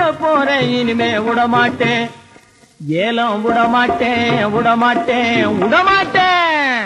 போறேன் இனிமே விடமாட்டேன் ஏலம் விடமாட்டேன் விடமாட்டேன் விடமாட்டேன்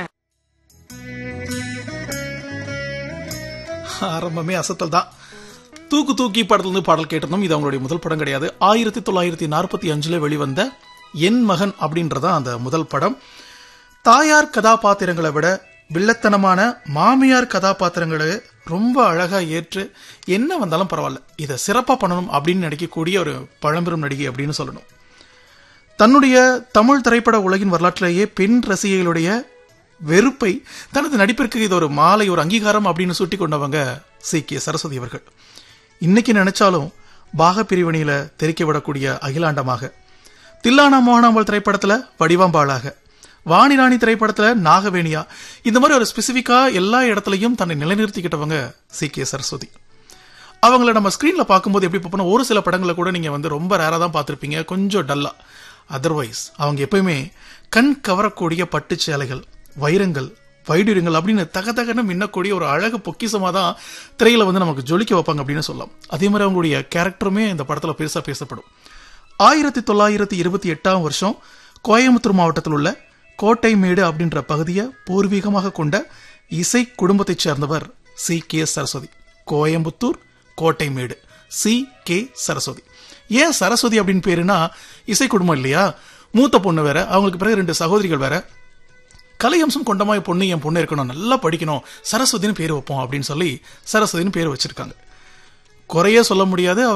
ஆரம்பமே அசத்தல் தான் தூக்கு தூக்கி படத்துலேருந்து பாடல் கேட்டிருந்தோம் இது அவங்களுடைய முதல் படம் கிடையாது ஆயிரத்தி தொள்ளாயிரத்தி நாற்பத்தி அஞ்சுல வெளிவந்த என் மகன் அப்படின்றதான் அந்த முதல் படம் தாயார் கதாபாத்திரங்களை விட வில்லத்தனமான மாமியார் கதாபாத்திரங்களை ரொம்ப அழகா ஏற்று என்ன வந்தாலும் பரவாயில்ல இதை சிறப்பா பண்ணணும் அப்படின்னு நினைக்கக்கூடிய ஒரு பழம்பெரும் நடிகை அப்படின்னு சொல்லணும் தன்னுடைய தமிழ் திரைப்பட உலகின் வரலாற்றிலேயே பெண் ரசிகைகளுடைய வெறுப்பை தனது நடிப்பிற்கு இது ஒரு மாலை ஒரு அங்கீகாரம் அப்படின்னு சுட்டி கொண்டவங்க சி கே சரஸ்வதி அவர்கள் இன்னைக்கு நினைச்சாலும் பாக பிரிவினையில தெரிக்க விடக்கூடிய அகிலாண்டமாக தில்லானா மோகனாம்பல் திரைப்படத்துல வடிவாம்பாளாக வாணி ராணி திரைப்படத்துல நாகவேணியா இந்த மாதிரி ஒரு ஸ்பெசிபிக்கா எல்லா இடத்துலயும் தன்னை நிலைநிறுத்திக்கிட்டவங்க சி கே சரஸ்வதி அவங்கள நம்ம ஸ்கிரீன்ல பார்க்கும்போது எப்படி பார்ப்போம்னா ஒரு சில படங்களை கூட நீங்க வந்து ரொம்ப ரேரா தான் பார்த்திருப்பீங்க கொஞ்சம் டல்லா அதர்வைஸ் அவங்க எப்பயுமே கண் கவரக்கூடிய பட்டு சேலைகள் வைரங்கள் வைடூரியங்கள் அப்படின்னு தக தகன்னு மின்னக்கூடிய ஒரு அழகு பொக்கிசமா தான் திரையில வந்து நமக்கு ஜொலிக்க வைப்பாங்க அப்படின்னு சொல்லலாம் அதே மாதிரி அவங்களுடைய கேரக்டருமே இந்த படத்துல பெருசா பேசப்படும் ஆயிரத்தி தொள்ளாயிரத்தி இருபத்தி எட்டாம் வருஷம் கோயம்புத்தூர் மாவட்டத்தில் உள்ள கோட்டைமேடு அப்படின்ற பகுதியை பூர்வீகமாக கொண்ட இசை குடும்பத்தைச் சேர்ந்தவர் C K Saraswathi Coimbatore Kottaimedu C K Saraswathi ஏன் சரஸ்வதி அப்படின்னு பேருனா இசை குடும்பம் இல்லையா மூத்த பொண்ணு வேற அவங்களுக்கு பிறகு ரெண்டு சகோதரிகள் வேற கலையம்சம் கொண்டமா என் பொண்ணு என் பொண்ணு இருக்கணும் நல்லா படிக்கணும் சரஸ்வதினு பேர் வைப்போம் அப்படின்னு சொல்லி சரஸ்வதினு பேர் வச்சிருக்காங்க குறைய சொல்ல முடியாது